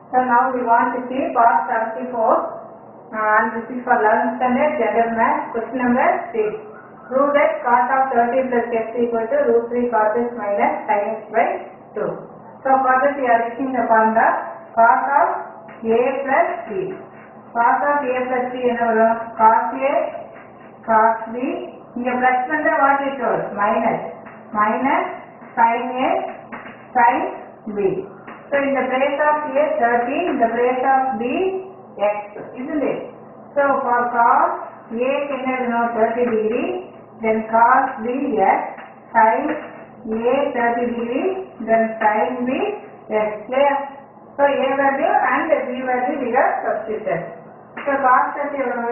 So now we want to see part 74 uh, and this is for 11th standard general math question number 6. Prove that cos of 30 plus x equal to root 3 cos x minus sin x by 2. So for this we are using the formula cos of a plus b. Cos of a plus b என்ன வரும் cos a cos b இங்க plus பண்ணா what it was minus minus sin a sin b. So in the place of a 30 in the place of b x isn't it? So for cos a can have no 30 degree then cos b x sin a 30 degree then sin b x clear? So a value and b value we have substituted. So cos 30 எவ்வளவு?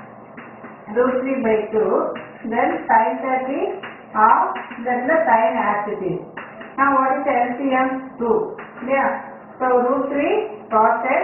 root 3 by 2 then sin 30 of then the sin as it is. Now what is the LCM? 2. Yeah. So root 3 cos x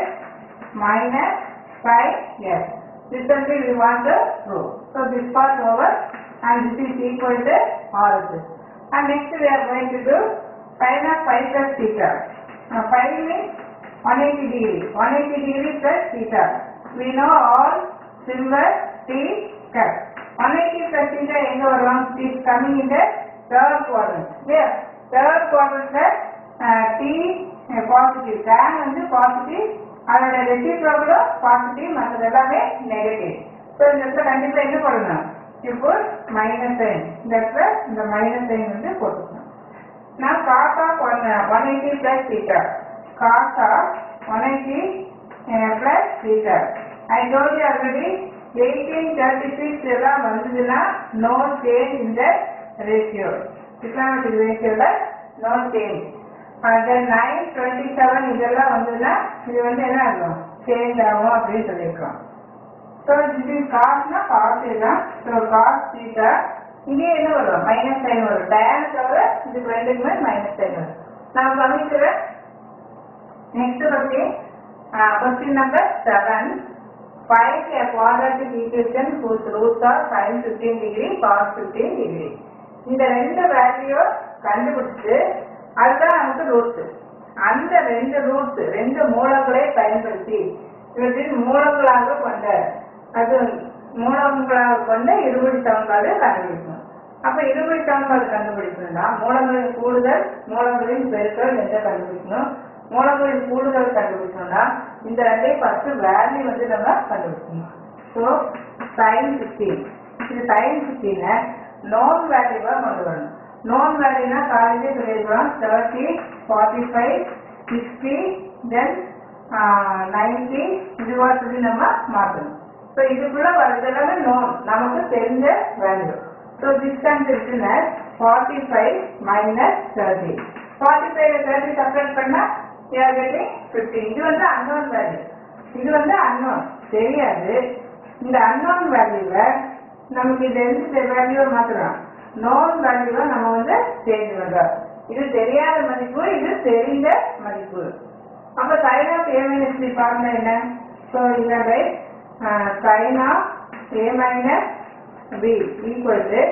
minus sin x. This only we want to prove. So this part over and this is equal to all of this. And next we are going to do sin of 5 plus theta. Now 5 means 180 degree. 180 degree plus theta. We know all silver T cut. 180 plus theta எங்க வரும்? It is coming in the third quadrant. Here, third quadrant uh, T uh, positive. tan வந்து positive. அதோட ரெசிப்ரோக்கலும் positive மற்றது எல்லாமே negative so இந்த இடத்துல கண்டிப்பா என்ன பண்ணணும் இப்போ மைனஸ் சைன் இந்த இடத்துல இந்த மைனஸ் சைன் வந்து போட்டுக்கணும் நான் cos of one one eighty plus தீட்டா cos of one eighty plus தீட்டா I told you already eighteen thirty six எல்லாம் வந்ததுன்னா நோ சேஞ்ச் இந்த ரேஷியோ டிக்னாமெட்ரிக் ரேஷியோல no change then nine twenty seven இதெல்லாம் வந்ததுன்னா இது வந்து என்ன ஆகும் சேஞ்ச் ஆகும் அப்படின்னு சொல்லியிருக்கோம் ஸோ இது காஸ்னா காசு தான் ஸோ காஸ் தீட்டா இங்கே என்ன வரும் மைனஸ் சைன் வரும் டயனை தவிர இதுக்கு ரெண்டுக்குமே மைனஸ் சைன் வரும் நான் கவனிக்கிறேன் நெக்ஸ்ட் பத்தி question number seven Find a quadratic equation whose roots are sin 15 degree, cos 15 degree. இந்த ரெண்டு வேல்யூ கண்டுபிடிச்சு அதுதான் நமக்கு ரூட்ஸ் அந்த ரெண்டு ரூட்ஸ் ரெண்டு மூலங்களை பயன்படுத்தி இவற்றின் மூலங்களாக கொண்ட அது மூலங்களாக கொண்ட இருபடி சமன்பாடு கண்டுபிடிக்கணும் அப்ப இருபடி சமன்பாடு கண்டுபிடிக்கணும்னா மூலங்களின் கூடுதல் மூலங்களின் பெருக்கல் என்ற கண்டுபிடிக்கணும் மூலங்களின் கூடுதல் கண்டுபிடிக்கணும்னா இந்த ரெண்டையும் ஃபர்ஸ்ட் வேல்யூ வந்து நம்ம கண்டுபிடிக்கணும் ஸோ சைன் சிக்ஸ்டீன் இது சைன் சிக்ஸ்டீனை நோன் வேல்யூவாக கொண்டு வரணும் நோன் வேல்யூனா காலேஜே சொல்லியிருக்கிறோம் thirty forty five sixty then ninety இதுவா சொல்லி நம்ம மாற்றணும் ஸோ இதுக்குள்ள வரது எல்லாமே நோன் நமக்கு தெரிஞ்ச வேல்யூ ஸோ டிஸ்டன்ஸ் இருக்குன்னு forty five minus thirty forty five thirty separate பண்ணா யூஆர் கெட்டிங் ஃபிஃப்டி இது வந்து அன்னோன் வேல்யூ இது வந்து அன்னோன் தெரியாது இந்த அன்னோன் வேல்யூவை நமக்கு இது எந்த வேல்யூவை மாற்றலாம் நோன் வேல்யூவை நம்ம வந்து சேஞ்ச் பண்றோம் இது தெரியாத மதிப்பு இது தெரிந்த மதிப்பு அப்ப sine of A minus B formula என்ன ஸோ இந்த by sine of A minus B equal to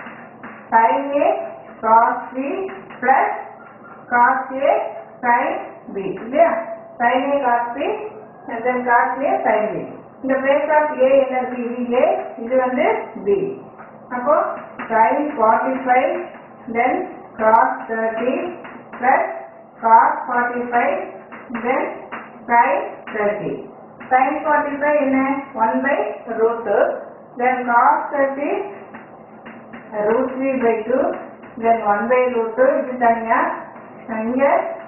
sine A cos B plus cos A sine B இல்லையா sine A cos B then cos A sine B இந்த place of A என்ன இருக்கு இது ஏ இது வந்து B அப்போ sin 45 then cos 30 plus cos 45 then sin 30 sin 45 என்ன 1 by root 2 then cos 30 root 3 by 2 then 1 by root 2 இது தனியா இங்க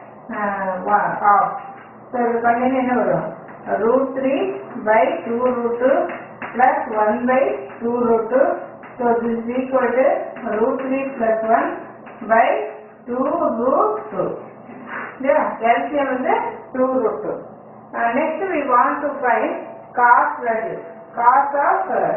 ஆஃப் ஸோ இது பண்ணீங்க என்ன வரும் root 3 by 2 root 2 plus 1 by 2 root 2 So this is equal to root 3 plus 1 by 2 root 2. Yeah, calcium is the 2 root 2. Uh, next we want to find cos value. Cos of uh,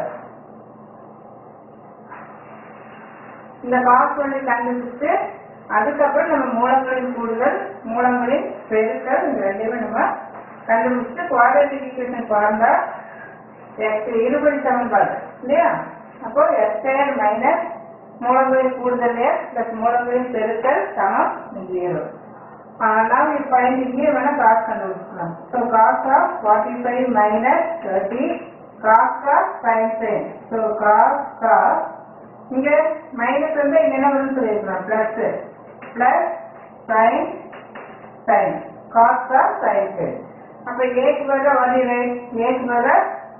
இந்த cos value கண்டுபிடிச்சு அதுக்கப்புறம் நம்ம மூலங்களின் கூடுதல் மூலங்களின் பெருக்கல் இந்த ரெண்டையுமே நம்ம கண்டுபிடிச்சு குவாட்ரேட்டிக் ஈக்குவேஷன் பார்த்தா இருபடி சமன்பாடு இல்லையா அப்போ எஸ் ஸ்கொயர் மைனஸ் மூலங்களின் கூடுதல் எஸ் பிளஸ் மூலங்களின் பெருக்கல் சமம் ஜீரோ now we find இங்கே வேணா cos கண்டுபிடிக்கலாம் so cos of 45 minus 30 cos of sin sin so cos cos இங்க மைனஸ் வந்து இங்க என்ன வரும்னு சொல்லியிருக்கலாம் plus plus sin sin cos of sin sin அப்ப ஏக்கு பதிலா what you write ஏக்கு பதிலா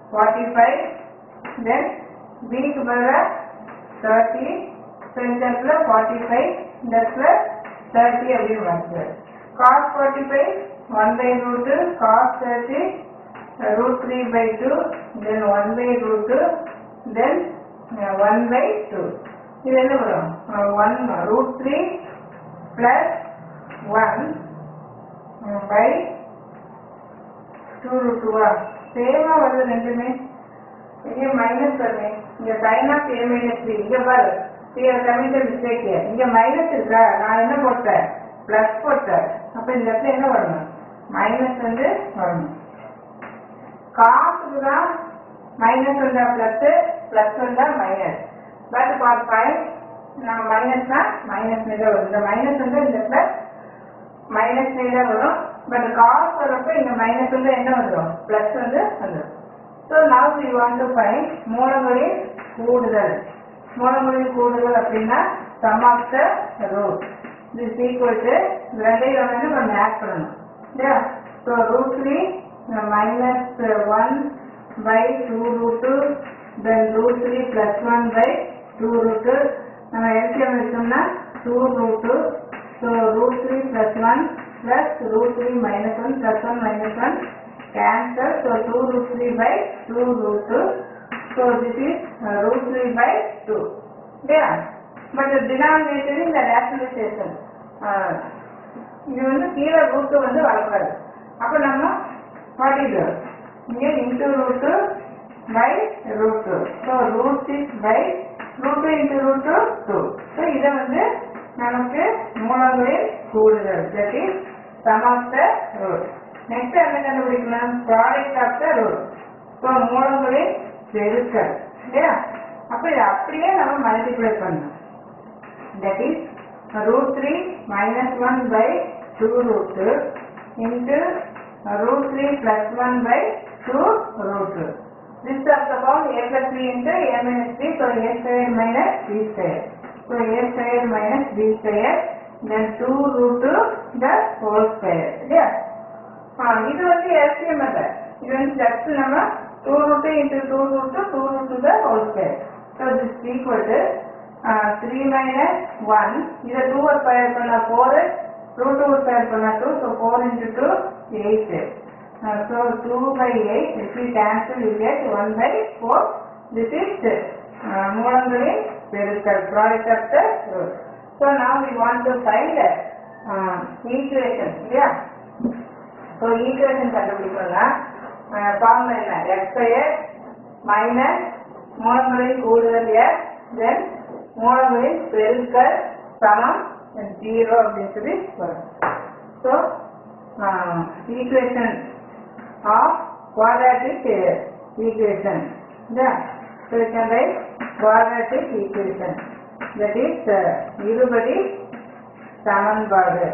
45 then b க்கு பதிலா 30 so இந்த இடத்துல 45 இந்த இடத்துல 30 அப்படின்னு வருது cos 45 1 by root cos 30 uh, root 3 by 2 then 1 by root 2 then uh, 1 by 2 இது என்ன வரும் uh, 1 root 3 plus 1 uh, by 2 root 2 சேமா வருது ரெண்டுமே இங்க மைனஸ் வருமே இங்க sine of A minus B இங்க பாரு கமிட்டட் மிஸ்டேக் இங்க மைனஸ் இருக்கா நான் என்ன போட்டேன் பிளஸ் போட்டேன் அப்ப இந்த இடத்துல என்ன வரணும் மைனஸ் வந்து வரணும் காசுக்கு தான் மைனஸ் வந்தா பிளஸ் பிளஸ் வந்தா மைனஸ் பட் ஃபார் ஃபைவ் நான் மைனஸ்னா மைனஸ் தான் வரும் இந்த மைனஸ் வந்து இந்த இடத்துல மைனஸ் தான் வரும் பட் காசு வரப்ப இங்க மைனஸ் வந்து என்ன வந்துடும் பிளஸ் வந்து வந்துடும் so now we want to find மூலங்களின் கூடுதல் மூலங்களின் கூடுதல் அப்படின்னா sum of the root this equal to ரெண்டையும் நம்ம என்ன பண்ண ஆட் பண்ணணும் இல்லையா so root three minus one by two root two then root three plus one by two root two நம்ம எல்சிஎம் வச்சோம்னா two root two so root three plus one plus root three minus one plus one minus one cancel so 2 root 3 by 2 root 2 so this is uh, root 3 by 2 yeah but the denominator in the rationalization uh, இது வந்து கீழே root வந்து வரக்கூடாது அப்ப நம்ம what இது இங்க into root by root so root six by root into root two so இதை வந்து நமக்கு மூலங்களில் கூடுதல் that is sum of the root next என்ன கண்டுபிடிக்கணும் product of the root so மூலங்களின் பெருக்கல் இல்லையா அப்ப இது அப்படியே நம்ம மல்டிப்ளை பண்ணணும் that is root 3 minus 1 by 2 root 2 into root 3 plus 1 by 2 root 2. This is the form a plus b into a minus b, so a square minus b square. So a square minus b square, then 2 root 2 the whole square. Yeah. ஆ, இது வந்து LCM method இது வந்து just நம்ம two root into two root two root the whole square so this equal to three minus one இதை two square பண்ண four root two square பண்ண two so four into two eight so two by eight if you cancel you get one by four this is மூலங்களின் பெருக்கல் product of the root so now we want to find equation இல்லையா so equation கண்டுபிடிக்கணும்னா formula என்ன X square minus மூலங்களின் கூடுதல் x தென் மூலங்களின் பெருக்கல் சமம் zero அப்படின்னு சொல்லி வரும் so equation of quadratic equation so you can write quadratic equation that is uh, இருபடி சமன்பாடு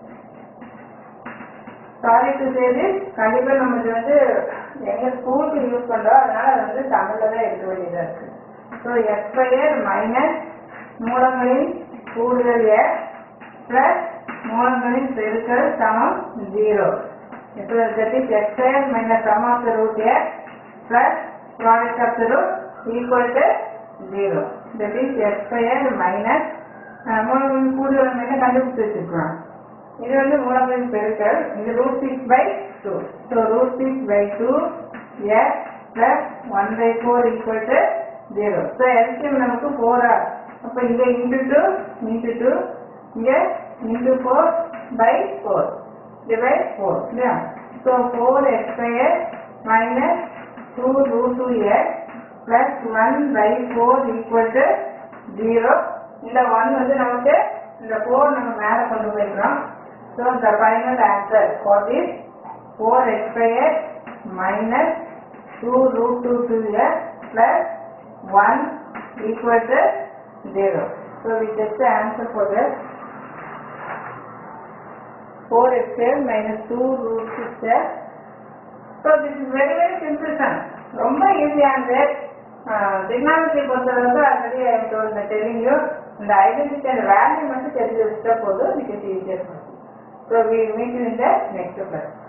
சாரி டு சே திஸ் கண்டிப்பா நம்ம இது வந்து எங்க ஸ்கூலுக்கு யூஸ் பண்றோம் அதனால அது வந்து தமிழ்ல தான் எடுக்க வேண்டியதா இருக்கு ஸோ எக்ஸ்பயர் மைனஸ் மூலங்களின் கூடுதல் எக்ஸ் பிளஸ் மூலங்களின் பெருக்கல் சமம் ஜீரோ இப்போ that is x square minus sum of the root x plus product of the root equal to zero that is x square minus மூலங்களின் கூடுதல் என்ன கண்டுபிடிச்சு வச்சிருக்கோம் இது வந்து மூலங்களின் பெருக்கல் இது root six by two so root six by two x plus one by four equal to zero so LCM நமக்கு ஃபோரா அப்போ இங்கே இன்டு டூ இன்டு டூ இங்கே into four by four divide four இல்லையா so four x square minus two root two x plus one by four equal to zero இந்த one வந்து நமக்கு இந்த ஃபோர் நம்ம மேலே கொண்டு போயிருக்கிறோம் so the final answer for this 4x square minus 2 root 2 2x plus 1 equal to 0. So we get the answer for this. Four x square minus two root six so this is very very simple sum ரொம்ப ஈஸியானது டிக்னாலஜி பொறுத்தளவுக்கு already I told telling you இந்த identity அந்த value மட்டும் தெரிஞ்சு வச்சுட்டா போதும் it is easier so we meet in the next class